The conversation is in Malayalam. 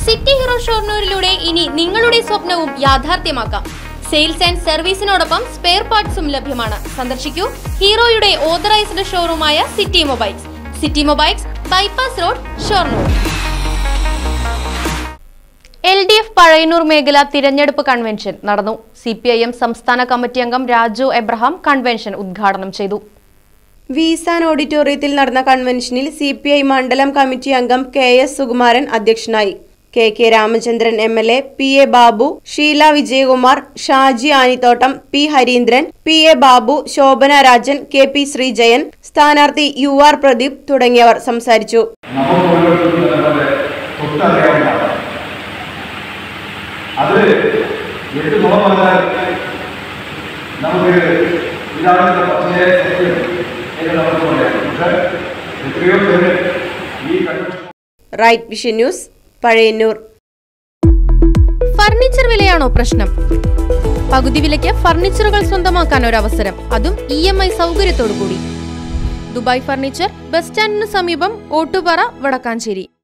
സിറ്റി ഹീറോ ഷോർണൂരിലൂടെ ഇനി നിങ്ങളുടെ സ്വപ്നവും യാഥാർത്ഥ്യമാക്കാം സെയിൽസ് ആൻഡ് സർവീസിനോടൊപ്പം സ്പെയർ പാർട്സും ലഭ്യമാണ് സന്ദർശിക്കൂ ഹീറോയുടെ ഓതറൈസ്ഡ് ഷോറൂമായ City Mobiles City Mobiles bypass road Shoranur L D F Pazhayannur മേഖല തിരഞ്ഞെടുപ്പ് കൺവെൻഷൻ നടന്നു സി പി ഐ എം സംസ്ഥാന കമ്മിറ്റി അംഗം രാജു എബ്രഹാം കൺവെൻഷൻ ഉദ്ഘാടനം ചെയ്തു വിസാൻ ഓഡിറ്റോറിയത്തിൽ നടന്ന കൺവെൻഷനിൽ സി പി ഐ മണ്ഡലം കമ്മിറ്റി അംഗം കെ എസ് സുകുമാരൻ അധ്യക്ഷനായി K K Ramachandran M L A P A Babu Sheela Vijayakumar Shaji Anithottam P Hareendran P A Babu Shobhana Rajan K P Sreejayan സ്ഥാനാർത്ഥി യു ആർ പ്രദീപ് തുടങ്ങിയവർ സംസാരിച്ചു നമുക്ക് ഓരോരുത്തർക്കും അതേപോലെ തൊട്ടറിയാവുന്നതാണ് അത് എട്ട് നുണ പറഞ്ഞാൽ നമുക്ക് ഇതാണ് ഇതിന്റെ പച്ചയായ സത്യം എന്ന് നമുക്ക് പറയാം പക്ഷേ എത്രയോ പേര് ഈ convention right vision news Pazhayannur furniture വിലയാണോ പ്രശ്നം പകുതി വിലയ്ക്ക് ഫർണിച്ചറുകൾ സ്വന്തമാക്കാൻ ഒരു അവസരം അതും ഇ എം ഐ സൗകര്യത്തോടു കൂടി ദുബായ് ഫർണിച്ചർ ബസ് സ്റ്റാൻഡിന് സമീപം ഓട്ടുപാറ വടക്കാഞ്ചേരി